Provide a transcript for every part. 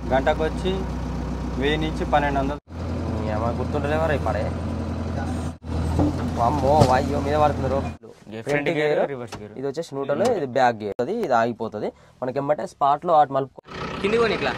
గంటకు వచ్చి వెయ్యి నుంచి పన్నెండు వందలు ఏమో గుర్తుంటలేవా రేపు పడే అమ్మో అయ్యో మీద పడుతున్నారు ఫ్రంట్ గేర్ రివర్స్ గేర్ ఇది వచ్చేసి న్యూట్రల్ ఇది బ్యాక్ గేర్ అది ఇది ఆగిపోతుంది మనకి ఏమంటే స్పాట్ లో అటు మలుపు కింది కొని ఇట్లా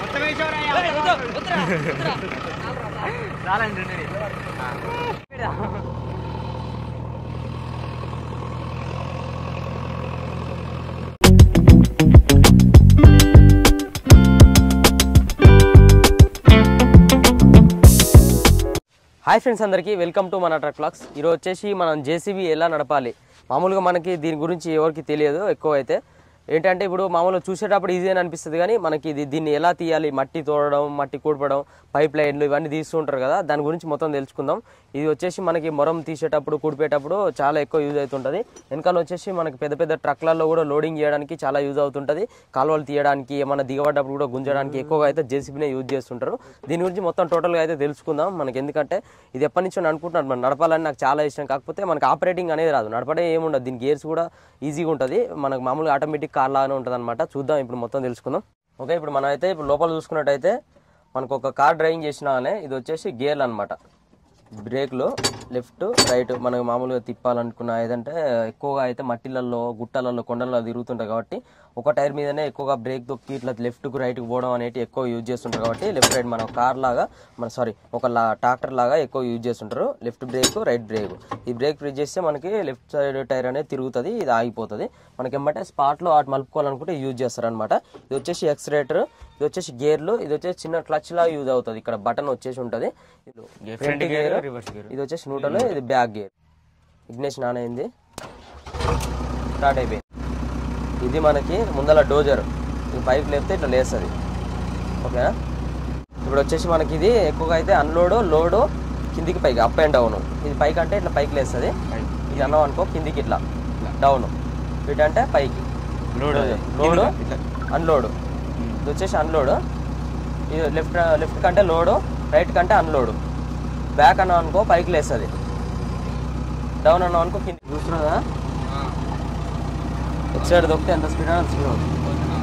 హాయ్ ఫ్రెండ్స్ అందరికీ వెల్కమ్ టు మన ట్రక్ క్లాక్స్ ఈరోజు వచ్చేసి మనం జేసీబీ ఎలా నడపాలి మామూలుగా మనకి దీని గురించి ఎవరికి తెలియదు ఎక్కువ అయితే ఏంటంటే ఇప్పుడు మామూలుగా చూసేటప్పుడు ఈజీ అని అనిపిస్తుంది కానీ మనకి ఇది దీన్ని ఎలా తీయాలి మట్టి తోడడం మట్టి కూడపడం పైప్ లైన్లు ఇవన్నీ తీస్తుంటారు కదా దాని గురించి మొత్తం తెలుసుకుందాం ఇది వచ్చేసి మనకి మొరం తీసేటప్పుడు కూడిపేటప్పుడు చాలా ఎక్కువ యూజ్ అవుతుంటుంది వెనకాల వచ్చేసి మనకి పెద్ద పెద్ద ట్రక్లలో కూడా లోడింగ్ చేయడానికి చాలా యూజ్ అవుతుంటుంది కాలువలు తీయడానికి ఏమైనా దిగబడ్డప్పుడు కూడా గుంజడానికి ఎక్కువగా అయితే జేసీబీనే యూజ్ చేస్తుంటారు దీని గురించి మొత్తం టోటల్గా అయితే తెలుసుకుందాం మనకి ఎందుకంటే ఇది ఎప్పటి నుంచో నేను అనుకుంటున్నాను మనం నడపాలని నాకు చాలా ఇష్టం కాకపోతే మనకి ఆపరేటింగ్ అనేది రాదు నడపడే ఏముండదు దీని గేర్స్ కూడా ఈజీగా ఉంటుంది మనకు మామూలుగా ఆటోమేటిక్ కార్ లాగానే ఉంటుంది అనమాట చూద్దాం ఇప్పుడు మొత్తం తెలుసుకుందాం ఓకే ఇప్పుడు మనం అయితే ఇప్పుడు లోపల చూసుకున్నట్టయితే మనకు ఒక కార్ డ్రైవింగ్ చేసినానే ఇది వచ్చేసి గేర్లు అనమాట బ్రేక్లు లెఫ్ట్ రైట్ మనకు మామూలుగా తిప్పాలనుకున్న ఏదంటే ఎక్కువగా అయితే మట్టిలలో గుట్టలలో కొండలలో తిరుగుతుంటాయి కాబట్టి ఒక టైర్ మీదనే ఎక్కువగా బ్రేక్ తొక్కి ఇట్లా లెఫ్ట్కు రైట్కి పోవడం అనేది ఎక్కువ యూజ్ చేస్తుంటారు కాబట్టి లెఫ్ట్ రైట్ మన కార్ లాగా మన సారీ ఒక లా ట్రాక్టర్ లాగా ఎక్కువ యూజ్ చేస్తుంటారు లెఫ్ట్ బ్రేక్ రైట్ బ్రేక్ ఈ బ్రేక్ ప్రెస్ చేస్తే మనకి లెఫ్ట్ సైడ్ టైర్ అనేది తిరుగుతుంది ఇది ఆగిపోతుంది మనకి ఏమంటే స్పాట్లో అటు మలుపుకోవాలనుకుంటే యూజ్ చేస్తారనమాట ఇది వచ్చేసి ఎక్స్రేటర్ ఇది వచ్చేసి గేర్లు ఇది వచ్చేసి చిన్న క్లచ్ లాగా యూజ్ అవుతుంది ఇక్కడ బటన్ వచ్చేసి ఉంటుంది ఫ్రంట్ గేర్ రివర్స్ గేర్ ఇది వచ్చేసి న్యూట్రల్ ఇది బ్యాక్ గేర్ ఇగ్నేషన్ ఆన్ అయింది స్టార్ట్ అయిపోయింది ఇది మనకి ముందల డోజర్ ఇది పైకి లేపితే ఇట్లా లేస్తుంది ఓకేనా ఇప్పుడు వచ్చేసి మనకి ఇది ఎక్కువగా అయితే అన్లోడ్ లోడ్ కిందికి పైకి అప్ అండ్ డౌన్ ఇది పైకి అంటే ఇట్లా పైకి లేస్తుంది ఇది అన్నాం అనుకో కిందికి ఇట్లా డౌన్ ఇటు అంటే పైకి లోడ్ లోడ్ అన్లోడ్ ఇది వచ్చేసి అన్లోడ్ ఇది లెఫ్ట్ లెఫ్ట్ కంటే లోడ్ రైట్ కంటే అన్లోడ్ బ్యాక్ అన్నాం అనుకో పైకి లేస్తుంది డౌన్ అన్నాం అనుకో కింద చూస్తున్నదా ఎక్స్ సైడ్ దొక్కితే ఎంత స్పీడ్ అంత స్పీడ్ అవుతుంది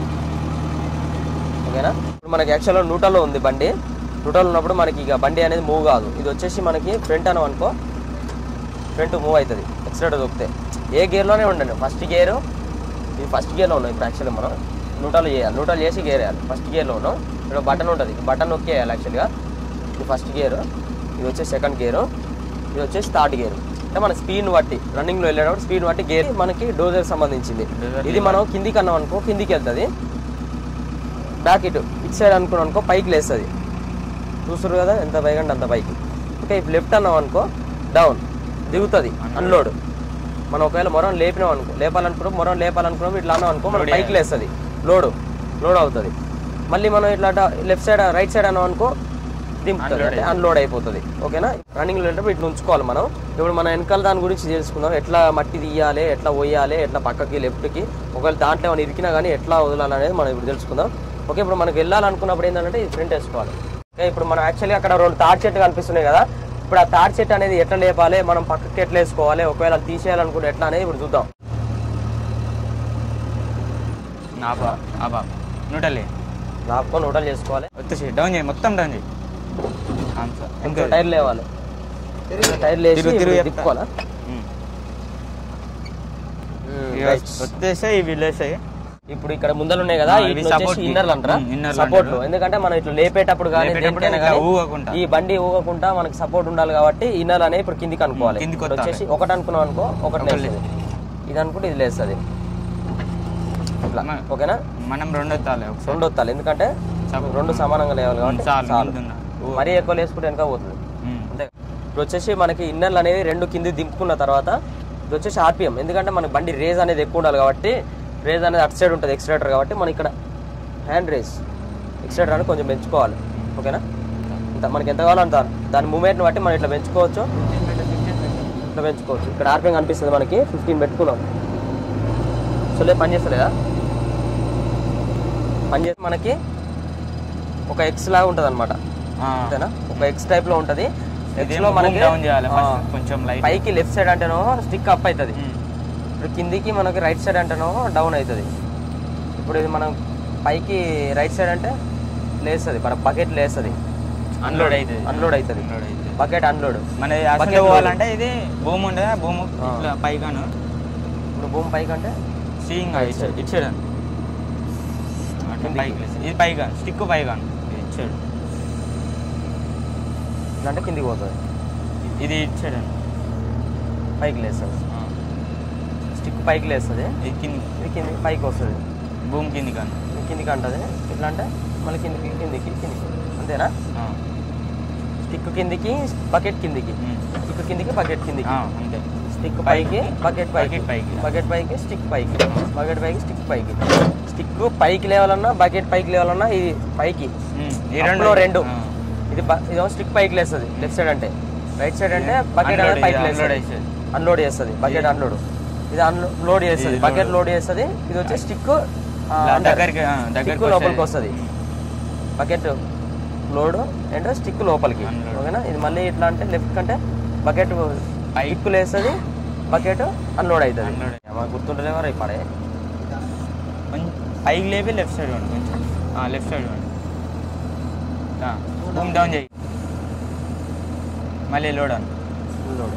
ఓకేనా ఇప్పుడు మనకి యాక్చువల్గా న్యూటల్లో ఉంది బండి న్యూటల్ ఉన్నప్పుడు మనకి ఇక బండి అనేది మూవ్ కాదు ఇది వచ్చేసి మనకి ఫ్రంట్ అన్నాం అనుకో ఫ్రంట్ మూవ్ అవుతుంది ఎక్స్ సైడ్ దొక్కితే ఏ గేర్లోనే ఉండండి ఫస్ట్ గేరు ఇది ఫస్ట్ గేర్లో ఉన్నాం ఇప్పుడు యాక్చువల్గా మనం నూటలు చేయాలి నూటలు చేసి గేర్ వేయాలి ఫస్ట్ గేర్లో ఉన్నాం ఇక్కడ బటన్ ఉంటుంది బటన్ నొక్కేయాలి యాక్చువల్గా ఇది ఫస్ట్ గేరు ఇది వచ్చేసి సెకండ్ గేరు ఇది వచ్చేసి థర్డ్ గేరు అంటే మన స్పీడ్ బట్టి రన్నింగ్లో వెళ్ళేటప్పుడు స్పీడ్ బట్టి గేర్ మనకి డోజర్ సంబంధించింది ఇది మనం కిందికి అన్నాం అనుకో కిందికి వెళ్తుంది బ్యాక్ ఇటు ఇటు సైడ్ అనుకున్నాం అనుకో పైకి లేస్తుంది చూస్తారు కదా ఎంత పైకి అంటే అంత పైకి ఓకే ఇప్పుడు లెఫ్ట్ అన్నాం అనుకో డౌన్ దిగుతుంది అన్లోడ్ మనం ఒకవేళ మొరం లేపినాం అనుకో లేపాలనుకున్నాం మొరం లేపాలనుకున్నాం ఇట్లా అన్నాం అనుకో మనం పైకి లేస్తుంది లోడ్ లోడ్ అవుతుంది మళ్ళీ మనం ఇట్లా లెఫ్ట్ సైడ్ రైట్ సైడ్ అన్నాం అనుకో దింపుతుంది అంటే అన్లోడ్ అయిపోతుంది ఓకేనా రన్నింగ్ వెళ్ళేటప్పుడు ఇట్లా ఉంచుకోవాలి మనం ఇప్పుడు మన వెనకాల దాని గురించి తెలుసుకుందాం ఎట్లా మట్టి తీయాలి ఎట్లా పోయాలి ఎట్లా పక్కకి లెఫ్ట్కి ఒకవేళ దాంట్లో ఏమైనా ఇరికినా కానీ ఎట్లా వదలాలి అనేది మనం ఇప్పుడు తెలుసుకుందాం ఓకే ఇప్పుడు మనకి వెళ్ళాలనుకున్నప్పుడు ఏంటంటే ఇది ఫ్రంట్ వేసుకోవాలి ఓకే ఇప్పుడు మనం యాక్చువల్లీ అక్కడ రెండు తాడి చెట్లు కనిపిస్తున్నాయి కదా ఇప్పుడు ఆ తాడి చెట్టు అనేది ఎట్లా లేపాలి మనం పక్కకి ఎట్లా వేసుకోవాలి ఒకవేళ అది తీసేయాలనుకుంటే ఎట్లా అనేది ఇప్పుడు చూద్దాం ఆబా ఆబా నూటలే నాపుకొని హోటల్ చేసుకోవాలి వచ్చేసి డౌన్ చేయి మొత్తం డౌన్ చేయి ఆన్సర్ ఇంకో టైర్ లేవాలి టైర్ లేసి తిరుగు, తిరుగు ఇప్పుడు చెప్తా. తిప్పుకోవాలా రైట్. వచ్చేసాయి ఇవి లేసాయి ఇప్పుడు ఇక్కడ ముందర ఉన్నాయి కదా ఆ, ఇవి ఇవి వచ్చేసి support కి. ఇన్నర్లు అంటారా ఉమ్, ఇన్నర్లు సపోర్ట్ అంటారు. ఎందుకంటే మనం ఇట్లా లేపేటప్పుడు కానీ లేపేటప్పుడు దేనికైనా ఇట్లా కానీ ఊగకుండా. ఈ బండి ఊగకుండా మనకి సపోర్ట్ ఉండాలి కాబట్టి ఇన్నర్ అనేది ఇప్పుడు కిందికి అనుకోవాలి కిందికి ఇప్పుడు వత్తాలి. వచ్చేసి ఒకటి అనుకున్నాం అనుకో ఒకటి ఒకటి లేస్తుంది ఇది అనుకుంటే ఇది లేస్తుంది ఇట్లా మ- ఓకేనా మనం రెండో తాలే ఒకసారి రెండు వత్తాలి ఎందుకంటే Support. రెండు సమానంగా లేవాలి కాబట్టి చాలు, చాలు ముందున్న. మరీ ఎక్కువ లేసుకుంటే వెనక పోతుంది ఉమ్. అంతే ఇప్పుడు వచ్చేసి మనకి ఇన్నర్లు అనేవి రెండు కింది దింపుకున్న తర్వాత ఇది వచ్చేసి ఆర్పిఎం ఎందుకంటే మనకి బండి రేజ్ అనేది ఎక్కువ ఉండాలి కాబట్టి రేజ్ అనేది అటు సైడ్ ఉంటుంది ఎక్స్లేటర్ కాబట్టి మనం ఇక్కడ హ్యాండ్ రేస్ ఎక్స్లేటర్ అనేది కొంచెం పెంచుకోవాలి ఓకేనా ఇంత మనకి ఎంత కావాలో అంత దాని మూమెంట్ని బట్టి మనం ఇట్లా పెంచుకోవచ్చు ఇట్లా పెంచుకోవచ్చు ఇక్కడ ఆర్పిఎం కనిపిస్తుంది మనకి ఫిఫ్టీన్ పెట్టుకున్నాం సో లేదు పని చేస్తలేదా పని చేస్తే మనకి ఒక ఎక్స్ లాగా ఉంటుంది అనమాట ఆ. అంతేనా ఒక ఎక్స్ టైప్ లో ఉంటది X ఇదేమో లో boom మనకి down చేయాలి ఆ, first కొంచెం లైట్ పైకి లెఫ్ట్ సైడ్ అంటేనో స్టిక్ అప్ అవుతుంది ఇప్పుడు కిందికి మనకి రైట్ సైడ్ అంటేనో డౌన్ అవుతుంది ఇప్పుడు ఇది మనం పైకి రైట్ సైడ్ అంటే లేస్తుంది మన బకెట్ లేస్తుంది అన్లోడ్ అవుతుంది అన్లోడ్ అవుతుంది అన్లోడ్ అవుతుంది బకెట్ అన్లోడ్ మన Bucket అసలు load. పోవాలంటే ఇది భూమి ఉండదా భూమి ఆ. ఇట్లా పైగాను ఇప్పుడు భూమి పైకి అంటే సీయింగ్ ఇచ్చాడు ఇచ్చాడు అటు కిందికి. పైకి లేసి. ఇది పైగా స్టిక్ పైగాను ఇది ఇచ్చాడు ఇట్లా అంటే కిందికి పోతుంది ఇది ఇచ్చాడు పైకి లేస్తుంది స్టిక్ పైకి లేస్తుంది ఇది కింది ఇది కింది పైకి వస్తుంది భూమి కింది కాను ఇది కిందికి అంటది ఇట్లా అంటే మళ్ళీ కిందికి కిందికి కిందికి అంతేనా ఆ. స్టిక్ కిందికి బకెట్ కిందికి ఉమ్. స్టిక్ కిందికి బకెట్ కిందికి ఆ, అంతే స్టిక్ పైకి బకెట్ పైకి బకెట్ పైకి. బకెట్ పైకి స్టిక్ పైకి బకెట్ పైకి స్టిక్ పైకి స్టిక్ పైకి లేవాలన్నా బకెట్ పైకి లేవాలన్నా ఇది పైకి ఉమ్. ఈ అప్పులో రెండు ఆ. ఇది బ- ఇదేమో స్టిక్ పైకి లేస్తుంది లెఫ్ట్ సైడ్ అంటే రైట్ సైడ్ అంటే బకెట్ Unload అనేది పైకి ఇది unload లేస్తుంది చేసేది. అన్లోడ్ చేస్తుంది బకెట్ అన్లోడ్ ఇది అన్లోడ్ చేస్తుంది ఇది బకెట్ load. లోడ్ చేస్తుంది ఇది వచ్చే స్టిక్ ఇలా దగ్గరికి ఆ, దగ్గరికి స్టిక్ లోపలికి వస్తది. వస్తుంది బకెట్ లోడ్ అండ్ స్టిక్ లోపలికి Unload. ఓకేనా ఇది మళ్ళీ ఇట్లా అంటే లెఫ్ట్ కంటే బకెట్ పైకి. స్టిక్ లేస్తుంది బకెట్ అన్లోడ్ అవుతుంది Unload. మాకు గుర్తుంటలేవారు ఇప్పుడే కొంచెం పైకి లేపి లెఫ్ట్ సైడ్ వండి కొంచెం లెఫ్ట్ సైడ్ వండి భూమి డౌన్ చేయి మళ్ళీ లోడ్ అను లోడ్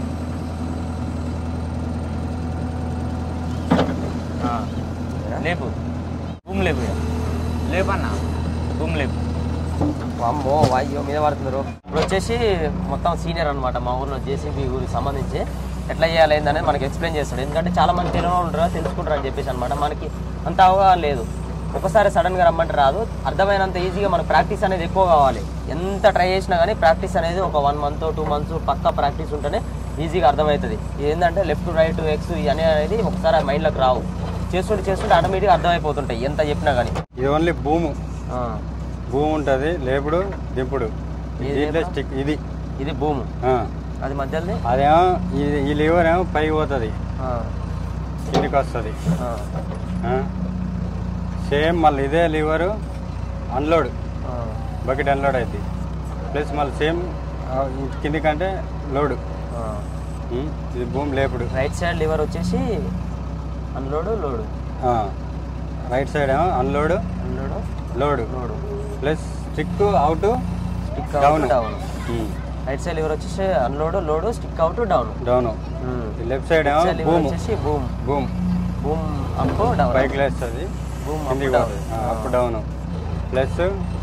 ఆ. లేపు భూమి లేపు ఇక. లేపు అన్న భూమి లేపు అమ్మో వాయ్యో మీద పడుతున్నారు ఇప్పుడు వచ్చేసి మొత్తం సీనియర్ అన్నమాట మా ఊర్లో జేసీబీ ఊరికి సంబంధించి ఎట్లా చేయాలి ఏందనేది మనకి ఎక్స్ప్లెయిన్ చేస్తాడు ఎందుకంటే చాలా మంది తెలియని వాళ్ళు ఉంటారు తెలుసుకుంటారు అని చెప్పేసి అనమాట మనకి అంత అవగాహన లేదు ఒకసారి సడన్ గా రమ్మంటే రాదు అర్థమైనంత ఈజీగా మనకు ప్రాక్టీస్ అనేది ఎక్కువ కావాలి ఎంత ట్రై చేసినా కానీ ప్రాక్టీస్ అనేది ఒక వన్ మంత్ టూ మంత్స్ పక్కా ప్రాక్టీస్ ఉంటేనే ఈజీగా అర్థమవుతుంది ఏంటంటే లెఫ్ట్ రైట్ ఎక్స్ ఇవన్నీ అనేది ఒకసారి మైండ్లోకి రావు చేస్తుంటే చేస్తుంటే ఆటోమేటిక్గా అర్థమైపోతుంటాయి ఎంత చెప్పినా కానీ ఇది ఓన్లీ భూము భూమి ఉంటుంది లేపుడు దింపుడు ఇది దీంట్లో ఏమో? స్టిక్ ఇది ఇది భూము ఆ. అది మధ్యలోది అదేమో ఈ- ఈ లివర్ ఏమో పైకి పోతుంది ఆ, కిందికి వస్తుంది ఆ, సేమ్ మళ్ళీ ఇదే లివరు అన్లోడ్ ఆ. బకెట్ అన్లోడ్ అవుతుంది ప్లస్ మళ్ళీ సేమ్ కిందికంటే లోడు ఆ. ఉమ్, ఇది భూమి లేపుడు రైట్ సైడ్ లివర్ వచ్చేసి అన్లోడ్ లోడు ఆ. రైట్ సైడ్ ఏమో unload unload load load plus stick out stick Down. Out down right side lever వచ్చేసి unload load stick out down down left side ఏమో లివర్ భూము వచ్చేసి boom boom boom up down పైకి లేస్తుంది boom up కిందికి down పోతుంది up down plus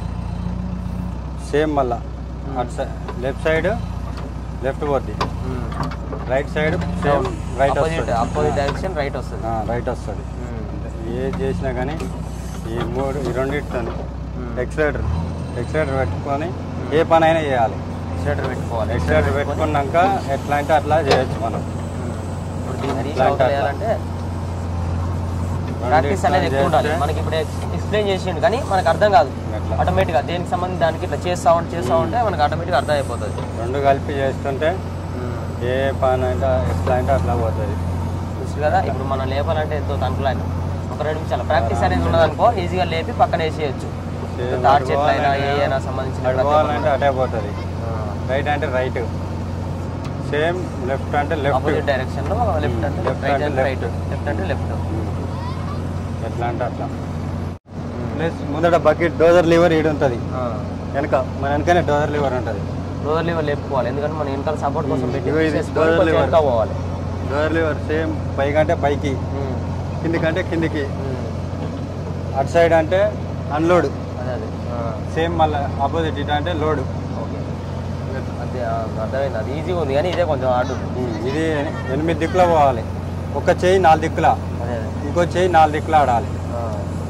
same మళ్ళా అటు side left side left పోద్ది right side same right opposite వస్తుంది అపోజిట్ డైరెక్షన్ రైట్ వస్తుంది రైట్ వస్తుంది ఏది చేసినా కానీ ఈ మూడు ఈ రెండింటితో ఎక్సలేటర్ ఎక్సలేటర్ పెట్టుకొని ఏ పని అయినా చేయాలి ఎక్స్లేటర్ పెట్టుకోవాలి ఎక్సలేటర్ పెట్టుకున్నాక ఎట్లా అంటే అట్లా చేయొచ్చు మనం ఇప్పుడు దీన్ని ఎట్లా అంటే అట్లా. చేయాలంటే ప్రాక్టీస్ అనేది ఎక్కువ ఉండాలి చేస్తే మనకి ఇప్పుడు ఎక్స్ప్లెయిన్ చేసిండు కానీ మనకు అర్థం కాదు అట్లా. ఆటోమేటిక్గా దేనికి సంబంధించి దానికి ఇట్లా చేస్తా ఉంటే చేస్తా ఉంటే మనకు ఆటోమేటిక్గా అర్థం అయిపోతుంది రెండు కలిపి చేస్తుంటే ఏ పని అంటే ఎట్లా అంటే అట్లా పోతుంది చూసి కదా ఇప్పుడు మనం లేపాలంటే ఎంతో తనుకులైన ఒక రెండు నిమిషాలు ప్రాక్టీస్ అనేది ఉన్నదనుకో ఈజీగా లేపి పక్కన వేసేయచ్చు సేమ్ తాటి అటు చెట్లు అయినా ఏ పోవాలంటే- అయినా సంబంధించిన అటు పోవాలంటే అటే పోతుంది రైట్ అంటే రైట్ సేమ్ లెఫ్ట్ అంటే లెఫ్ట్ ఆపోజిట్ డైరెక్షన్ లో లెఫ్ట్ అంటే Left రైట్ అంటే అంటే left. రైట్ లెఫ్ట్ అంటే లెఫ్ట్ ఎట్లా అంటే అట్లా ప్లస్ ముందట బకెట్ డోజర్ లివర్ ఈడు ఉంటుంది వెనక మన వెనకనే డోజర్ లివర్ ఉంటుంది లోవర్ లెవెల్ లేపుకోవాలి ఎందుకంటే మన వెనకాల సపోర్ట్ కోసం Hmm. పెట్టి ఇగో ఇది చేసుకొని lower కొంచెం lever. వెనక పోవాలి డోజర్ లివర్ సేమ్ పైకంటే పైకి Hmm. కిందికంటే కిందికి Hmm. అటు సైడ్ అంటే అన్లోడ్ అదే అదే సేమ్ మళ్ళీ ఆపోజిట్ ఇటు అంటే లోడ్ ఓకే అదే ఆ, అర్థమైంది అది ఈజీగా ఉంది కానీ ఇదే కొంచెం హార్డ్ ఉంది ఇది ఎనిమిది దిక్కుల పోవాలి ఒక చెయ్యి నాలుగు దిక్కుల అదే అదే ఇంకో చెయ్యి నాలుగు దిక్కుల ఆడాలి ఆ.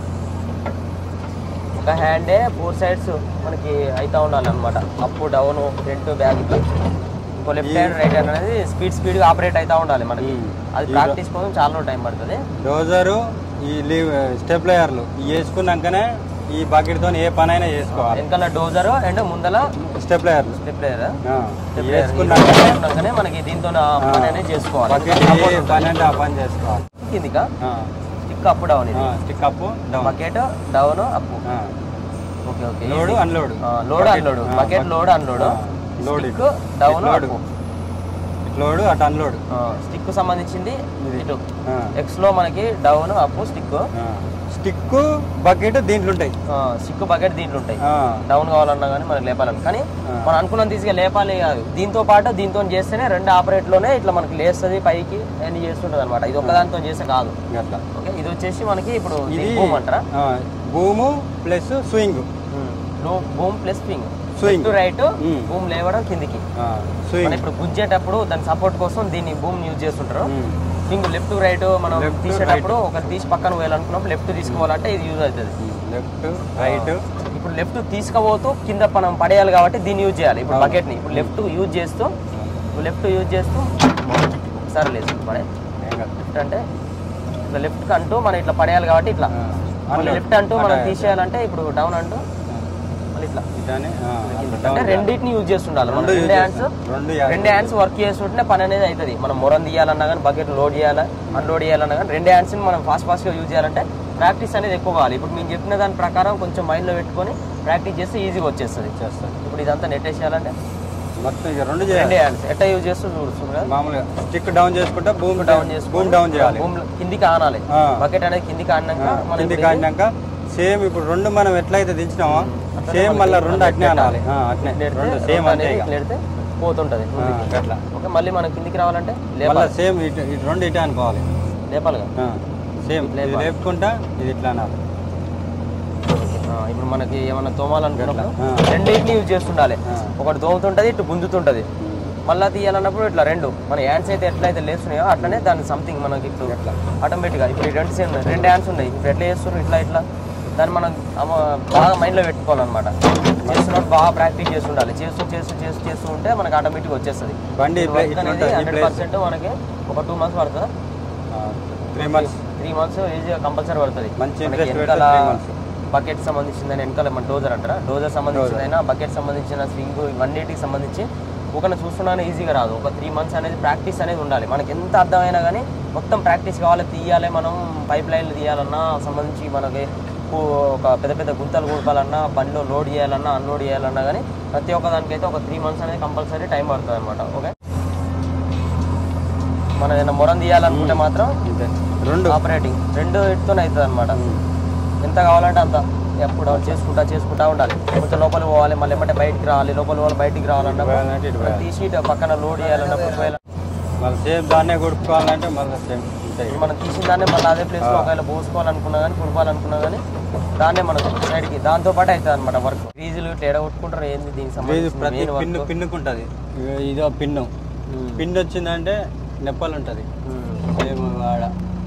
ఒక హ్యాండే ఫోర్ సైడ్స్ మనకి అయితా ఉండాలి అనమాట అప్ డౌన్ ఫ్రంట్ బ్యాక్ ఇంకో లెఫ్ట్ హ్యాండ్ రైట్ హ్యాండ్ అనేది స్పీడ్ స్పీడ్గా ఆపరేట్ అవుతా ఉండాలి మనకి Hmm. అది ఈ ప్రాక్టీస్ కోసం చాలా టైం పడుతుంది డోజరు ఈ లీవ్ స్టెప్లయర్లు ఇవి వేసుకున్నాకనే ఈ బకెట్తో ఏ పని అయినా చేసుకోవాలి వెనకాల డోజర్ అండ్ ముందల స్టెప్లయర్లు స్టెప్లేయర్ వేసుకున్నాకనే మనకి దీంతో ఆ పని అనేది చేసుకోవాలి బకెట్ ఏ పని అంటే ఆ పని చేసుకోవాలి కిందిగా స్టిక్ అప్ డౌన్ ఇది stick up down bucket down up okay okay load unload load unload bucket load unload load stick down load up ఇట్లా లోడ్ అటు అన్లోడ్ స్టిక్ సంబంధించింది ఇటు ఆ. ఎక్స్ లో మనకి down up stick stick bucket దీంట్లో ఉంటాయి స్టిక్ బకెట్ దీంట్లో ఉంటాయి ఆ, డౌన్ కావాలన్నా కానీ మనకి లేపాలని కానీ ఆ. మనం అనుకున్నంత తీసుకు లేపాలి కాదు దీంతో పాటు దీంతో చేస్తేనే రెండు ఆపరేట్ లోనే ఇట్లా మనకి లేస్తుంది పైకి అన్ని చేస్తుంటది అనమాట ఇది ఒక్కదానితో చేస్తే కాదు అట్లా ఓకే ఇది వచ్చేసి మనకి ఇప్పుడు ఇది భూమ్ అంటారా ఆ, boom plus swing boom plus swing Swing. Right మ్మ్. భూమ్ లేవడం కిందికి మనం స్వింగ్ ఇప్పుడు గుంజేటప్పుడు దాని సపోర్ట్ కోసం దీన్ని భూమ్ యూజ్ చేస్తుంటారు స్వింగ్ లెఫ్ట్ రైట్ మనం Left, తీసేటప్పుడు ఒక తీసి పక్కన వేయాలనుకున్నప్పుడు లెఫ్ట్ తీసుకోవాలంటే ఇది యూజ్ అవుతుంది లెఫ్ట్ రైట్ ఇప్పుడు లెఫ్ట్ తీసుకుపోతూ కింద మనం పడేయాలి కాబట్టి దీన్ని యూజ్ చేయాలి ఇప్పుడు బకెట్ ని ఇప్పుడు లెఫ్ట్ యూజ్ చేస్తూ లెఫ్ట్ యూజ్ చేస్తూ ఒకసారి లేదు పడే లెఫ్ట్ అంటే ఇట్లా లెఫ్ట్ అంటూ మనం ఇట్లా పడేయాలి కాబట్టి ఇట్లా ఆ. మళ్ళీ లెఫ్ట్ అంటూ మనం తీసేయాలంటే ఇప్పుడు డౌన్ అంటూ మళ్ళీ ఇట్లా ఇట్లానే ఆ, అట్లా అంటే down రెండింటిని యూజ్ చేస్తుండాలి మనం రెండు use రెండు హ్యాండ్స్ చేస్తాం. రెండు చేయాలి. రెండు హ్యాండ్స్ వర్క్ చేస్తుంటే పని అనేది అవుతుంది మనం మొరం తీయాలన్నా కానీ బకెట్ లోడ్ చేయాలా అన్లోడ్ చేయాలన్నా కానీ రెండు హ్యాండ్స్ మనం ఫాస్ట్ ఫాస్ట్ గా యూజ్ చేయాలంటే ప్రాక్టీస్ అనేది ఎక్కువ కావాలి ఇప్పుడు మేము చెప్పిన దాని ప్రకారం కొంచెం మైండ్ లో పెట్టుకొని ప్రాక్టీస్ చేస్తే ఈజీగా వచ్చేస్తుంది చేస్తాం ఇప్పుడు ఇదంతా నెట్ వేసేయాలంటే మొత్తం ఇక రెండు రెండు చేయాలి హ్యాండ్స్ ఎట్లా యూజ్ చేస్తూ చూడుతుంది కదా మామూలుగా స్టిక్ డౌన్ చేసుకుంటా భూమి డౌన్ చేసుకొని భూమి డౌన్ చేయాలి భూమి కిందికి ఆనాలి ఆ. బకెట్ అనేది కిందికి ఆడినాక మనం కింది ఇప్పుడు ఇది కాడినాక సేమ్ ఇప్పుడు రెండు మనం ఎట్లయితే దించినామో అట్లనే సేమ్ మనకి మళ్ళీ రెండు అట్నే పెట్టాలి. అనాలి ఆ, అట్నే నెడితే రెండు రెండు సేమ్ అంతే అనేది ఇక ఇట్లా నెడితే పోతుంటది ఆ, ముందుకి. అట్లా ఓకే మళ్ళీ మనం కిందికి రావాలంటే మళ్ళీ లేపాలి సేమ్ ఇటు ఇటు రెండు ఇటే అనుకోవాలి లేపాలిగా ఆ, సేమ్ ఇది లేపాలి. లేపుకుంటా ఇది ఇట్లా అనాలి ఆ, ఇప్పుడు మనకి ఏమన్నా తోమాలనుకున్నప్పుడు ఆ. రెండింటిని యూజ్ చేస్తుండాలి ఆ. ఒకటి తోముతుంటది ఇటు గుంజుతుంటది మళ్ళీ తీయాలన్నప్పుడు ఇట్లా రెండు మన హ్యాండ్స్ అయితే ఎట్లయితే లేస్తున్నాయో అట్లనే దాని సంథింగ్ మనకి ఇప్పుడు ఎట్లా? ఆటోమేటిక్గా ఇప్పుడు ఈ రెండు సేమ్ రెండు హ్యాండ్స్ ఉన్నాయి ఇప్పుడు ఎట్లా చేస్తున్నారు ఇట్లా ఇట్లా దాన్ని మనం అమ్మ బాగా మైండ్లో పెట్టుకోవాలన్నమాట చేస్తున్నప్పుడు బాగా ప్రాక్టీస్ చేసి ఉండాలి చేస్తూ చేస్తూ చేస్తూ చేస్తూ ఉంటే మనకి ఆటోమేటిక్ వచ్చేస్తుంది బండి ఇట్లా ఇట్లా ఉంటుంది ఈ హండ్రెడ్ ప్లేస్ పర్సెంట్ మనకి ఒక టూ మంత్స్ పడుతుంది త్రీ మంత్స్ త్రీ మంత్స్ ఈజీగా కంపల్సరీ పడుతుంది మంచి మనకి interest వెనకాల పెడితే three months. బకెట్ సంబంధించిందని వెనకాల మన డోజర్ అంటారా డోజర్ సంబంధించిందైనా బకెట్ సంబంధించిన స్వింగ్ ఇవన్నిటికి సంబంధించి ఒకరిని చూస్తున్నానే ఈజీగా రాదు ఒక త్రీ మంత్స్ అనేది ప్రాక్టీస్ అనేది ఉండాలి మనకి ఎంత అర్థమైనా కానీ మొత్తం ప్రాక్టీస్ కావాలి తీయాలి మనం పైప్ లైన్లు తీయాలన్నా సంబంధించి మనకి కు- ఒక పెద్ద పెద్ద గుంతలు కూడపాలన్నా బండిలో లోడ్ చేయాలన్నా అన్లోడ్ చేయాలన్నా కానీ ప్రతి ఒక్క దానికైతే ఒక త్రీ మంత్స్ అనేది కంపల్సరీ టైం పడుతుంది అనమాట ఓకే మనం ఏదైనా మొరం తీయాలనుకుంటే మాత్రం ఇంతే రెండు ఆపరేటింగ్ రెండు ఇటుతోనే అవుతుంది అనమాట ఎంత కావాలంటే అంత ఎప్పుడు చేసుకుంటా చేసుకుంటా ఉండాలి కొంచెం లోపలికి పోవాలి మళ్ళీ ఏమంటే బయటికి రావాలి లోపల పోవాలి బయటికి రావాలన్నప్పుడు పోయాలంటే ఇటు పోయాలి. తీసి ఇటు పక్కన లోడ్ చేయాలన్నప్పుడు పోయాలి మళ్ళీ సేమ్ దాన్నే కొడుకోవాలంటే మళ్ళీ సేమ్ ఇంతే ఇప్పుడు మనం తీసిన దాన్నే మళ్ళీ అదే ప్లేస్లో ఒకవేళ పోసుకోవాలనుకున్నా కానీ కుడపాలనుకున్నా కానీ దాన్నే మనం సైడ్కి దాంతో పాటు అవుతుంది అనమాట వర్క్ ఫీజులు ఇట్లా ఎడగొట్టుకుంటారు ఏంది దీనికి ఇది సంబంధించి ప్రతి మెయిన్ పిన్ను వర్క్ పిన్నుకుంటుంది ఇదో పిన్ను పిన్ వచ్చిందంటే నెప్పలు ఉంటుంది సేమ్ ఆడ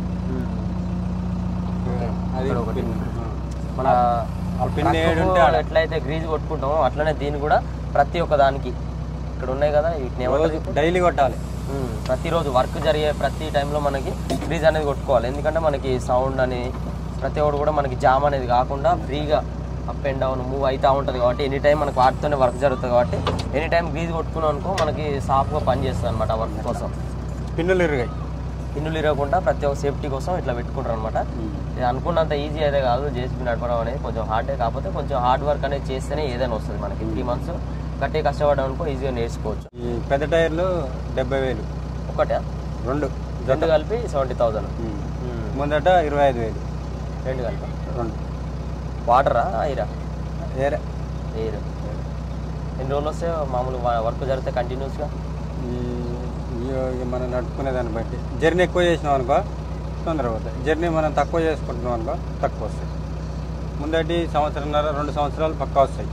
అది ఇక్కడ ఒకటి. పిన్ మన ఆ పిన్ ట్రక్కుకు ఏడుంటే ఆడ. ఎట్లయితే గ్రీజ్ కొట్టుకుంటామో అట్లనే దీన్ని కూడా ప్రతి ఒక్క దానికి ఇక్కడ ఉన్నాయి కదా వీటిని ఏమంటారు రోజు డైలీ కొట్టాలి ఉమ్, ప్రతిరోజు వర్క్ జరిగే ప్రతి టైంలో మనకి గ్రీజ్ అనేది కొట్టుకోవాలి ఎందుకంటే మనకి సౌండ్ అని ప్రతి ఒక్కటి కూడా మనకి జామ్ అనేది కాకుండా ఫ్రీగా అప్ అండ్ డౌన్ మూవ్ అవుతూ ఉంటుంది కాబట్టి ఎనీ టైం మనకు వాటితోనే వర్క్ జరుగుతుంది కాబట్టి ఎనీ టైం గ్రీజ్ కొట్టుకున్నాం అనుకో మనకి సాఫ్గా పని చేస్తుంది అనమాట వర్క్ కోసం పిన్నులు ఇరుగాయి పిన్నులు ఇరగకుండా ప్రతి ఒక్క సేఫ్టీ కోసం ఇట్లా పెట్టుకుంటారు అనమాట ఇది అనుకున్నంత ఈజీ అయితే కాదు జేసీబీ నడపడం అనేది కొంచెం హార్డే కాకపోతే కొంచెం హార్డ్ వర్క్ అనేది చేస్తేనే ఏదైనా వస్తుంది మనకి త్రీ మంత్స్ గట్టిగా కష్టపడడం అనుకో ఈజీగా నేర్చుకోవచ్చు ఈ పెద్ద టైర్లు డెబ్బై వేలు ఒకటే రెండు రెండు కలిపి సెవెంటీ థౌసండ్ ఉమ్. ముందట ఇరవై ఐదు వేలు రెండు కలిపి రెండు వాటరా ఐరా వేరే ఎయిర్ ఎన్ని రోజులు వస్తే మామూలు వర్క్ జరిగితే కంటిన్యూస్గా ఈ ఈ- ఈ మనం నడుపుకునే దాన్ని బట్టి జర్నీ ఎక్కువ చేసినాం అనుకో తొందరగా పోతాయి జర్నీ మనం తక్కువ చేసుకుంటున్నాం అనుకో తక్కువ వస్తాయి ముందటి సంవత్సరంన్నర రెండు సంవత్సరాలు పక్కా వస్తాయి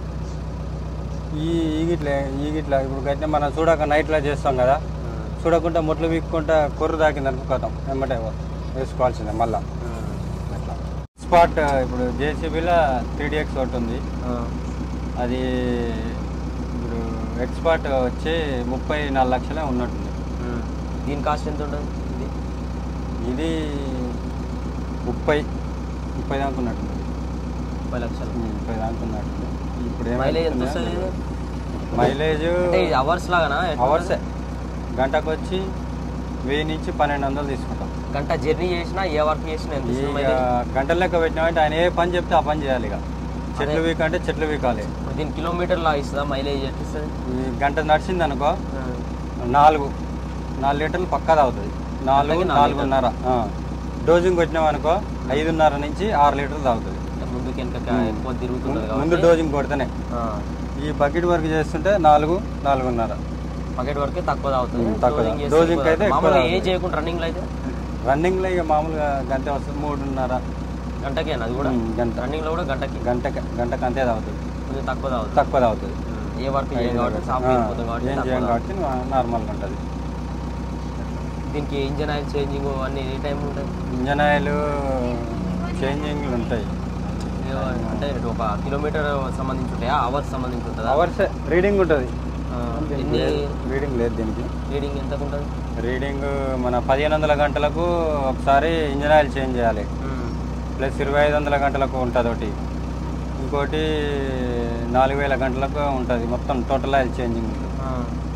ఈ ఈగిట్లే ఈగిట్లా ఇప్పుడు గట్టిన మనం చూడక నైట్లో చేస్తాం కదా చూడకుండా ముట్లు వీక్కుంటా కొర్రు దాకింది అనుకోతాం వెంబటే వేసుకోవాల్సిందే మళ్ళా అట్లా స్పాట్ ఇప్పుడు జేసీబీలో త్రీ డిఎక్స్ ఒకటి ఉంది అది ఇప్పుడు ఎక్స్పర్ట్ వచ్చి ముప్పై నాలుగు లక్షలే ఉన్నట్టుంది దీని కాస్ట్ ఎంత ఉంటుంది ఇది ఇది ముప్పై ముప్పై దాకా ఉన్నట్టుంది ముప్పై లక్షలు ముప్పై దాకా ఉన్నట్టుంది ఇప్పుడు మైలేజ్ ఎంత ఏమవుతుందో వస్తుంది మైలేజ్ అంటే ఇది అవర్స్ లాగానా ఎట్లా అవర్సే గంటకు వచ్చి వెయ్యి నుంచి పన్నెండు వందలు తీసుకుంటాం గంట జర్నీ చేసినా ఏ వర్క్ చేసినా ఎంత ఇక వస్తుంది మైలేజ్? గంటల లెక్క పెట్టినామంటే ఆయన ఏ పని చెప్తే ఆ పని చేయాలి ఇక చెట్లు వీక్ అంటే చెట్లు వీకాలి ఇప్పుడు దీని కిలోమీటర్ లా ఇస్తుందా మైలేజ్ ఎట్లా ఇస్తుంది ఈ గంట నడిచింది అనుకో నాలుగు నాలుగు లీటర్లు పక్కా తాగుతుంది నాలుగు నాలుగున్నర ఆ. డోజింగ్ కొట్టినాం అనుకో ఐదున్నర నుంచి ఆరు లీటర్లు తాగుతుంది ముందుకు వెనక ఎక్కువ తిరుగుతుంటది ముందు కాబట్టి డోజింగ్ కొడితేనే ఈ బకెట్ వర్క్ చేస్తుంటే నాలుగు నాలుగున్నర పకెట్ వరకే తక్కువ తాగుతుంది ఉమ్, తక్కువ. Dosing చేస్తే Dosing ఎక్కువ అయితే ఎక్కువ మామూలుగా ఏ తాగుతుంది. చేయకుండా రన్నింగ్ లో అయితే రన్నింగ్లో ఇక మామూలుగా గంట వస్తుంది మూడున్నర గంటకి అది కూడా ఉమ్, గంట రన్నింగ్ లో కూడా గంటకి గంట గంటకు అంతే తాగుతుంది కొంచెం తక్కువ తాగుతుంది తక్కువ తాగుతుంది ఉమ్, ఏ వర్క్ చేయం కాబట్టి సాఫ్ట్ ఆ, అయిపోతుంది కాబట్టి ఏం తక్కువ చేయం తాగుతుంది. కాబట్టి నార్మల్గా ఉంటుంది దీనికి ఇంజన్ ఆయిల్ చేంజింగ్ అన్ని ఏ టైం ఉంటుంది ఇంజన్ ఆయిల్ చేంజింగ్లు ఉంటాయి ఏ- అంటే ఒక కిలోమీటర్ సంబంధించి ఉంటాయా అవర్స్ సంబంధించి ఉంటుందా అవర్స్ రీడింగ్ ఉంటుంది ఆ, ఎన్ని రీడింగ్ లేదు దీనికి రీడింగ్ ఎంత ఉంటుంది రీడింగ్ మన పదిహేను వందల గంటలకు ఒకసారి ఇంజన్ ఆయిల్ చేంజ్ చేయాలి ఉమ్, ప్లస్ ఇరవై ఐదు వందల గంటలకు ఉంటుంది ఒకటి ఇంకోటి నాలుగు వేల గంటలకు ఉంటుంది మొత్తం టోటల్ ఆయిల్ చేంజింగ్ ఉంటుంది ఆ.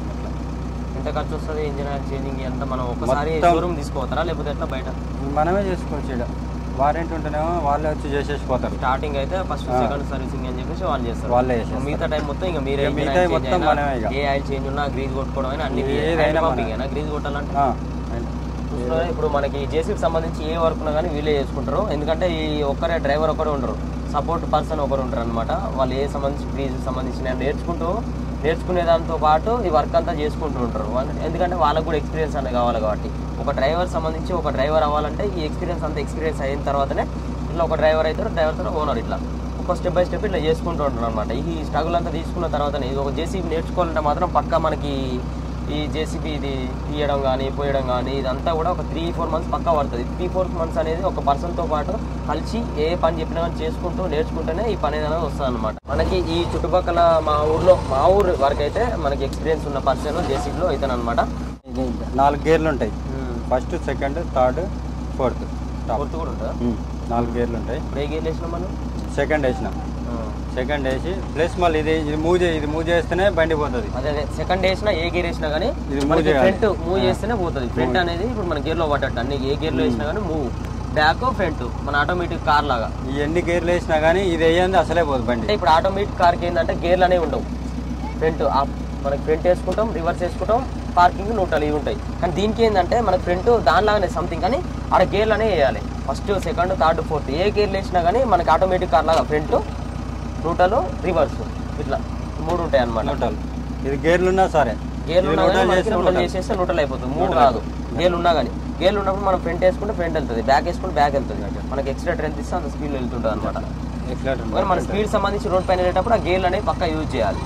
ఎంత ఖర్చు వస్తుంది ఇంజన్ ఆయిల్ చేంజింగ్ ఎంత మనం ఒకసారి మొత్తం- షోరూమ్ తీసుకోవతారా లేకపోతే ఎట్లా బయట మనమే చేసుకోవచ్చు ఇక్కడ వారెంట్ ఉంటేనేమో వాళ్ళే వచ్చి చేసేసిపోతారు స్టార్టింగ్ అయితే ఫస్ట్ సెకండ్ సర్వీసింగ్ అని చెప్పేసి వాళ్ళు చేస్తారు వాళ్ళే చేసేస్తారు. మిగతా టైం మొత్తం ఇంకా మీరే ఇక engine మిగతా oil change మొత్తం అయినా, మనమే ఇక. ఏ ఆయిల్ చేంజ్ ఉన్నా గ్రీజ్ కొట్టుకోవడం అయినా అన్ని ఏదైనా పంపింగ్ మనమే. అయినా గ్రీజ్ కొట్టాలంటే ఆ, చూస్తున్నారా, ఇప్పుడు మనకి జేసీకి సంబంధించి ఏ వర్క్ ఉన్నా కానీ వీళ్ళే చేసుకుంటారు ఎందుకంటే ఈ ఒక్కరే డ్రైవర్ ఒకరే ఉండరు సపోర్ట్ పర్సన్ ఒకరు ఉంటారు అనమాట వాళ్ళు ఏ సంబంధించి గ్రీజ్ సంబంధించిన నేర్చుకుంటూ నేర్చుకునే దాంతో పాటు ఈ వర్క్ అంతా చేసుకుంటూ ఉంటారు వాళ్ళ- ఎందుకంటే వాళ్ళకు కూడా ఎక్స్పీరియన్స్ అనేది కావాలి కాబట్టి ఒక డ్రైవర్ సంబంధించి ఒక డ్రైవర్ అవ్వాలంటే ఈ ఎక్స్పీరియన్స్ అంతా ఎక్స్పీరియన్స్ అయిన తర్వాతనే ఇట్లా ఒక డ్రైవర్ అవుతారు డ్రైవర్ తర్వాత ఓనర్ ఇట్లా ఒక స్టెప్ బై స్టెప్ ఇట్లా చేసుకుంటూ ఉంటారు అనమాట ఈ స్ట్రగుల్ అంతా తీసుకున్న తర్వాతనే ఇది ఒక జేసీబీ నేర్చుకోవాలంటే మాత్రం పక్కా మనకి ఈ జేసీబీ ఇది తీయడం కానీ పోయడం కానీ ఇదంతా కూడా ఒక త్రీ ఫోర్ మంత్స్ పక్కా పడుతుంది త్రీ ఫోర్ మంత్స్ అనేది ఒక పర్సన్తో పాటు కలిసి ఏ పని చెప్పినా కానీ చేసుకుంటూ నేర్చుకుంటేనే ఈ పని అనేది వస్తుంది అనమాట మనకి ఈ చుట్టుపక్కల మా ఊర్లో మా ఊరు వరకు అయితే మనకి ఎక్స్పీరియన్స్ ఉన్న పర్సన్ జేసీబీలో అవుతాను అనమాట ఇది నాలుగు గేర్లు ఉంటాయి first second third fourth top గుర్తు కూడా ఉంటుందా ఉమ్, నాలుగు గేర్లు ఉంటాయి ఇప్పుడు ఏ గేర్ వేసినాం మనం సెకండ్ వేసినాం సెకండ్ వేసి ప్లస్ మళ్ళీ ఇది ఇది మూవ్ చే ఇది మూవ్ చేస్తేనే బండి పోతుంది అదే అదే సెకండ్ వేసినా ఏ గేర్ వేసినా కానీ ఇది move మనకి చేయాలి. ఫ్రంట్ మూవ్ చేస్తేనే పోతుంది ఫ్రంట్ అనేది ఇప్పుడు మన గేర్ లో పడ్డట్టు అన్ని ఏ గేర్ లో వేసినా కానీ మూవ్ బ్యాక్ ఫ్రంట్ మన ఆటోమేటిక్ కార్ లాగా ఈ ఎన్ని గేర్లు వేసినా కానీ ఇది వేయంది అసలే పోదు బండి అంటే ఇప్పుడు ఆటోమేటిక్ కార్కి ఏంటంటే గేర్లు అనేవి ఉండవు ఫ్రంట్ మనకి ఫ్రంట్ వేసుకుంటాం రివర్స్ వేసుకుంటాం పార్కింగ్ న్యూట్రల్ ఇవి ఉంటాయి కానీ దీనికి ఏంటంటే మనకి ఫ్రంట్ దానిలాగానే సంథింగ్ కానీ ఆడ గేర్లు అనేవి వేయాలి ఫస్ట్ సెకండ్ థర్డ్ ఫోర్త్ ఏ గేర్లు వేసినా కానీ మనకి ఆటోమేటిక్ కార్ లాగా ఫ్రంట్ న్యూట్రల్ రివర్స్ ఇట్లా మూడు ఉంటాయి అన్నమాట న్యూట్రల్ ఇది గేర్లు ఉన్నా సరే గేర్లు ఇది ఉన్నా కానీ న్యూట్రల్ మనకి చేస్తే న్యూట్రల్ న్యూట్రల్. చేసేస్తే న్యూట్రల్ అయిపోతుంది మూడు కాదు గేర్లు ఉన్నా కానీ గేర్లు ఉన్నప్పుడు మనం ఫ్రంట్ వేసుకుంటే ఫ్రంట్ వెళ్తుంది బ్యాక్ వేసుకుంటే బ్యాక్ వెళ్తుంది మనకి ఎక్స్ట్రా ఎంత ఇస్తే అంత స్పీడ్ వెళ్తుంటుంది అనమాట ఎక్సలేటర్ మరి మన స్పీడ్ సంబంధించి రోడ్ పైన వెళ్ళేటప్పుడు ఆ గేర్లు అనేవి పక్కా యూజ్ చేయాలి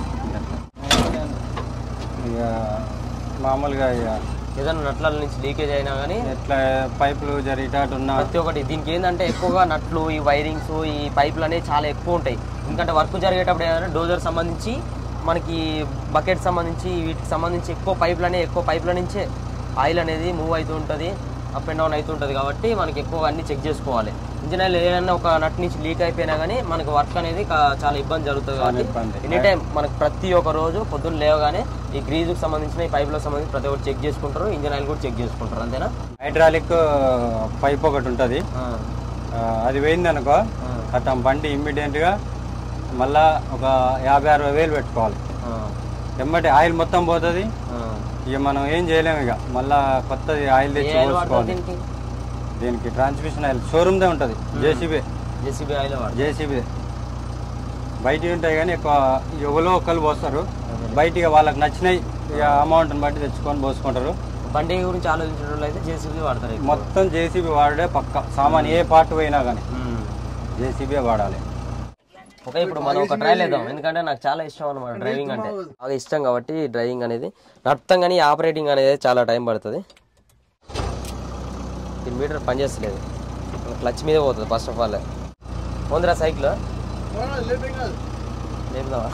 ఇక మామూలుగా ఇక ఏదైనా నట్ల నుంచి లీకేజ్ అయినా కానీ ఎట్లా పైపులు జరిగేటట్టు ఉన్నా ప్రతి ఒక్కటి దీనికి ఏంటంటే ఎక్కువగా నట్లు ఈ వైరింగ్స్ ఈ పైపులు అనేవి చాలా ఎక్కువ ఉంటాయి ఎందుకంటే వర్క్ జరిగేటప్పుడు ఏంటంటే డోజర్ సంబంధించి మనకి బకెట్ సంబంధించి వీటికి సంబంధించి ఎక్కువ పైపులు అనేవి ఎక్కువ పైపుల నుంచే ఆయిల్ అనేది మూవ్ అవుతూ ఉంటుంది అప్ అండ్ డౌన్ అవుతుంటుంది కాబట్టి మనకి ఎక్కువ అన్ని చెక్ చేసుకోవాలి ఇంజిన్ ఆయిల్ ఏదైనా ఒక నట్ నుంచి లీక్ అయిపోయినా కానీ మనకి వర్క్ అనేది కా- చాలా ఇబ్బంది జరుగుతుంది చాలా ఇబ్బంది. కాబట్టి ఎనీ టైం మనకి ప్రతి ఒక్క రోజు పొద్దున్న లేవగానే ఈ గ్రీజుకి సంబంధించిన ఈ పైపులకు సంబంధించి ప్రతి ఒక్కటి చెక్ చేసుకుంటారు ఇంజిన్ ఆయిల్ కూడా చెక్ చేసుకుంటారు అంతేనా హైడ్రాలిక్ పైప్ ఒకటి ఉంటుంది ఆ, అది పోయింది అనుకో ఆ, అతను బండి ఇమ్మీడియట్గా మళ్ళా ఒక యాభై అరవై వేలు పెట్టుకోవాలి ఆ, ఎమ్మటి ఆయిల్ మొత్తం పోతుంది ఆ. ఇక మనం ఏం చేయలేము ఇక మళ్ళా కొత్తది ఆయిల్ ఏ తెచ్చి ఆయిల్ వాడతారు పోసుకోవాలి దీనికి దీనికి ట్రాన్స్మిషన్ ఆయిల్ షోరూమ్దే ఉంటుంది జేసీబీ జెసిబి ఆయిల్ వాడతారు జేసీబీ బయట ఉంటాయి కానీ ఎక్కువ ఎవరో ఒకళ్ళు పోస్తారు బయటికి వాళ్ళకి నచ్చినాయి ఇక అమౌంట్ని బట్టి తెచ్చుకొని పోసుకుంటారు బండి గురించి ఆలోచించిన వాళ్ళు అయితే జేసీబీ వాడతారు ఎక్కువ. మొత్తం జేసీబీ వాడే పక్క సామాన్ ఏ పార్ట్ పోయినా కానీ మ్మ్. జేసీబీ వాడాలి ఓకే ఇప్పుడు మనం ఒక ట్రైల్ వేద్దాం ఎందుకంటే నాకు చాలా ఇష్టం అనమాట డ్రైవింగ్ అంటే బాగా ఇష్టం కాబట్టి డ్రైవింగ్ అనేది నడుపుతాం కానీ ఆపరేటింగ్ అనేది చాలా టైం పడుతుంది ఈ మీటర్ పనిచేస్తలేదు క్లచ్ మీదే పోతుంది ఫస్ట్ ఆఫ్ ఆల్ పోందిరా సైకిల్ లేపుదామా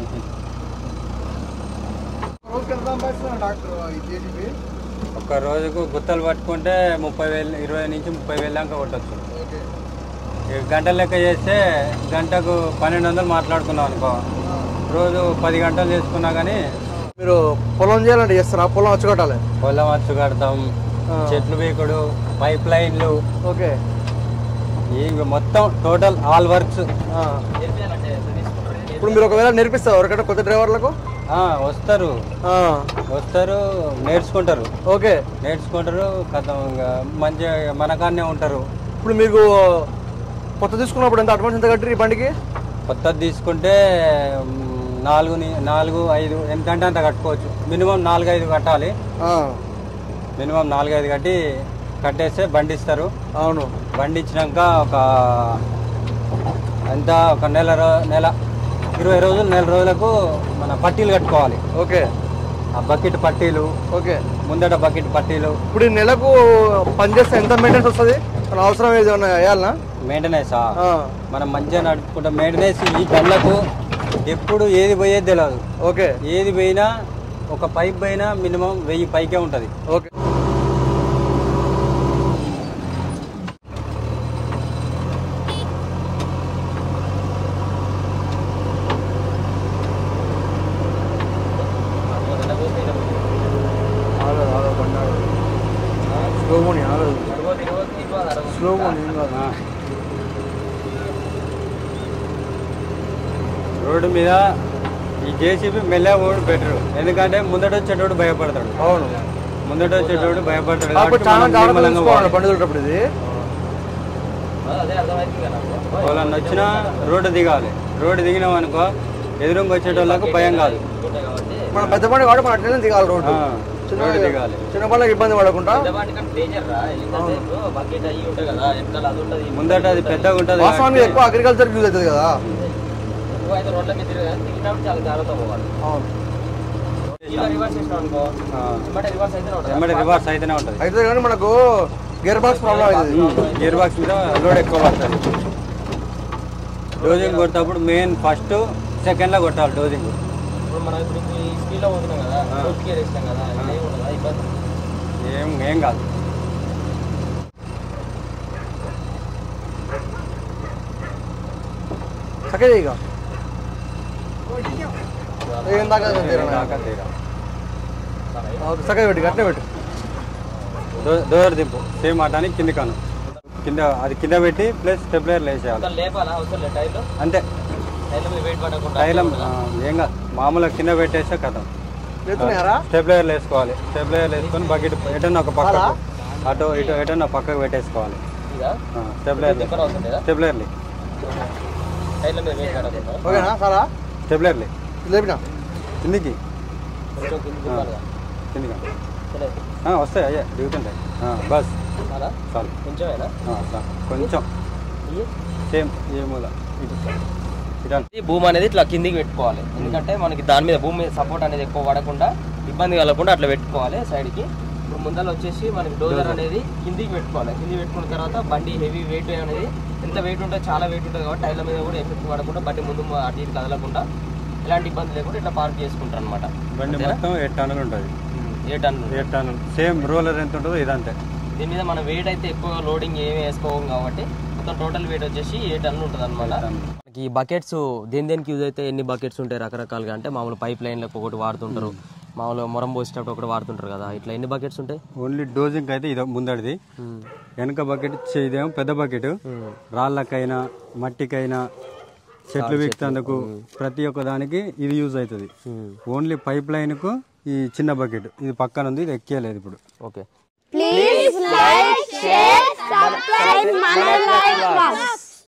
ఒక్క రోజుకు గుత్తలు పట్టుకుంటే ముప్పై వేలు ఇరవై నుంచి ముప్పై వేలు దాకా కొట్టచ్చు ఇక గంటల లెక్క చేస్తే గంటకు పన్నెండు వందలు మాట్లాడుకున్నాం అనుకో రోజు పది గంటలు చేసుకున్నా కానీ మీరు పొలం చేయాలంటే చేస్తారా పొలం వచ్చి కొట్టాలి పొలం అచ్చు కడతాం చెట్లు బీకుడు పైప్ లైన్లు ఓకే ఇవి మొత్తం టోటల్ ఆల్ వర్క్స్ ఇప్పుడు మీరు ఒకవేళ నేర్పిస్తారు ఎవరికైనా కొత్త డ్రైవర్లకు ఆ, వస్తారు ఆ, వస్తారు నేర్చుకుంటారు ఓకే నేర్చుకుంటారు కథ ఇంకా మంచిగా మన కాడనే ఉంటారు ఇప్పుడు మీకు కొత్త తీసుకున్నప్పుడు ఎంత అడ్వాన్స్ ఎంత కట్టిరు ఈ బండికి కొత్తది తీసుకుంటే మ్, నాలుగు ని- నాలుగు ఐదు ఎంత అంటే అంత కట్టుకోవచ్చు మినిమం నాలుగు ఐదు కట్టాలి ఆ, మినిమం నాలుగు ఐదు కట్టి కట్టేస్తే బండి ఇస్తారు అవును బండి ఇచ్చినాక ఒక ఎంత ఒక నెల రో- నెల ఇరవై రోజులు నెల రోజులకు మన పట్టీలు కట్టుకోవాలి ఓకే ఆ బకెట్ పట్టీలు ఓకే ముందట బకెట్ పట్టీలు ఇప్పుడు ఈ నెలకు పని చేస్తే ఎంత మెయింటెనెన్స్ వస్తుంది మన అవసరం ఏదైనా వేయాలనా మెయింటెనెన్స్ ఆ, మనం మంచిగా నడుపుకుంటాం మెయింటెనెన్స్ ఈ బండ్లకు ఎప్పుడు ఏది పోయేది తెలియదు ఓకే ఏది పోయినా ఒక పైప్ పోయినా మినిమం వెయ్యి పైకే ఉంటుంది ఓకే ఆగదు, ఆగదు, బండి ఆగదు. స్లో మోని ఆగదు స్లో మోని ఏం కాదు రోడ్డు మీద ఈ జేసీబీ మెల్లగా పోవడం బెటర్ ఎందుకంటే ముందట వచ్చేటోడు భయపడతాడు అవును ముందట వచ్చేటోడు భయపడతాడు కాబట్టి కాబట్టి చాలా మనం జాగ్రత్తగా నిమ్మలంగా చూసుకోవాలి పోవాలి. బండి దొరికేటప్పుడు ఇది అదే అర్థమైంది కదా నాకు. వాళ్ళని వచ్చినా రోడ్డు దిగాలి రోడ్డు దిగినాం అనుకో ఎదురుగా వచ్చేటోళ్ళకు భయం కాదు ఉంటాయి కాబట్టి మన పెద్ద బండి కాబట్టి మన అట్లనే దిగాలి రోడ్డు ఆ, చిన్న రోడ్డు దిగాలి చిన్న బండ్లకు ఇబ్బంది పడకుండా పెద్దవాటి కంటే డేంజర్ రా ఎందుకంటే ఇప్పుడు బకెట్ అయ్యి ఉంటాయి కదా వెనకాల అది ఉంటుంది ముందట అది పెద్దగా ఉంటుంది వాస్తవానికి ఎక్కువ అగ్రికల్చర్ యూజ్ అవుతుంది కదా ఎక్కువ అయితే రోడ్ల మీద తిరగదు తిరిగినప్పుడు చాలా జాగ్రత్త పోవాలి అవును ఇలా రివర్స్ చేసినాం అనుకో వెంబడే రివర్స్ అయితే ఉంటుంది ఎమ్మడి రివర్స్ అయితేనే ఉంటుంది అయితే కానీ మనకు గేర్ బాక్స్ ప్రాబ్లం అవుతుంది గేర్ బాక్స్ మీద లోడ్ ఎక్కువ పడుతుంది డోజింగ్ కొట్టేటప్పుడు మెయిన్ ఫస్ట్ సెకండ్లో కొట్టాలి డోజింగ్ ఇప్పుడు మనం ఇప్పుడు ఈ స్పీడ్లో పోతున్నాం కదా రోడ్ గేర్ వేసినాం కదా ఏమి ఉండదా ఇబ్బంది ఏం ఏం కాదు చక్కగా ఇక ఏం దాకా తీరా దాకా తీరా. చక్కగా పెట్టి అట్లే పెట్టు దో- డోర్ దింపు సేమ్ అటానికి కింది కాను కింద అది కింద పెట్టి ప్లస్ స్టెప్లర్ వేసేయాలి మొత్తం లేపాలా అవసరం లేదు టైర్లో అంతే టైర్ల మీద వెయిట్ పడకుండా తైలం ఆ, ఏం కాదు మామూలుగా కింద పెట్టేస్తే కథం ఎత్తున్నాయారా స్టెప్లైర్లు వేసుకోవాలి స్టెప్లైర్లు వేసుకొని బకెట్ ఎటన్నా ఒక పక్క అలా? అటు ఇటు ఎటన్నా పక్కకు పెట్టేసుకోవాలి ఇదా స్టెప్లైర్లు తిప్పని అవసరం లేదా స్టెప్లైర్లు టైర్ల మీద వెయిట్ పడకుండా ఓకేనా చాలా స్టెప్లైర్లు లేపినా కిందికి కొంచెం కింద తిప్పాలిగా. కిందికి సరే ఆ, వస్తాయి అయ్యా దిగుతుంటాయి ఆ, బస్ చాలా చాలు కొంచెమేనా ఆ, చాలు. కొంచెం ఇయ్యి. సేమ్ ఏ మూల ఇటు ఇటు ఈ భూమి అనేది ఇట్లా కిందికి పెట్టుకోవాలి ఎందుకంటే మనకి దాని మీద భూమి మీద సపోర్ట్ అనేది ఎక్కువ పడకుండా ఇబ్బంది కలగకుండా అట్లా పెట్టుకోవాలి సైడ్కి ఇప్పుడు ముందర వచ్చేసి మనకి డోజర్ అనేది కిందికి పెట్టుకోవాలి కిందికి పెట్టుకున్న తర్వాత బండి హెవీ వెయిట్ అనేది ఎంత వెయిట్ ఉంటే చాలా వెయిట్ ఉంటుంది కాబట్టి టైర్ల మీద కూడా ఎఫెక్ట్ పడకుండా బండి ముందు అటు ఇటు కదలకుండా ఎలాంటి ఇబ్బంది లేకుండా ఇట్లా పార్క్ చేసుకుంటారు అనమాట బండి మొత్తం ఎయిట్ టన్నులు ఉంటుంది ఏ టన్ను ఎయిట్ టన్నులు సేమ్ రోలర్ ఎంత ఉంటుందో ఇదంతే దీని మీద మన వెయిట్ అయితే ఎక్కువ లోడింగ్ ఏమి వేసుకోవం కాబట్టి మొత్తం టోటల్ వెయిట్ వచ్చేసి ఏ టన్ను ఉంటుంది అనమాట మనకి ఈ బకెట్స్ దేని దేనికి యూజ్ అయితే ఎన్ని బకెట్స్ ఉంటాయి రకరకాలుగా అంటే మామూలు పైప్ లైన్లకు ఒకటి వాడుతుంటారు మామూలు మొరం పోసేటప్పుడు ఒకటి వాడుతుంటారు కదా ఇట్లా ఎన్ని బకెట్స్ ఉంటాయి ఓన్లీ డోజింగ్ అయితే ఇది ముందడిది వెనక బకెట్ చే- ఇదేమో పెద్ద బకెట్ రాళ్ళకైనా మట్టికైనా చెట్లు వీక్తందుకు ప్రతి ఒక్క దానికి ఇది యూజ్ అవుతుంది ఓన్లీ పైప్ లైన్కు ఈ చిన్న బకెట్ ఇది పక్కన ఉంది ఇది ఎక్కేయలేదు ఇప్పుడు okay Please like, share, subscribe, Mana Life Vlogs.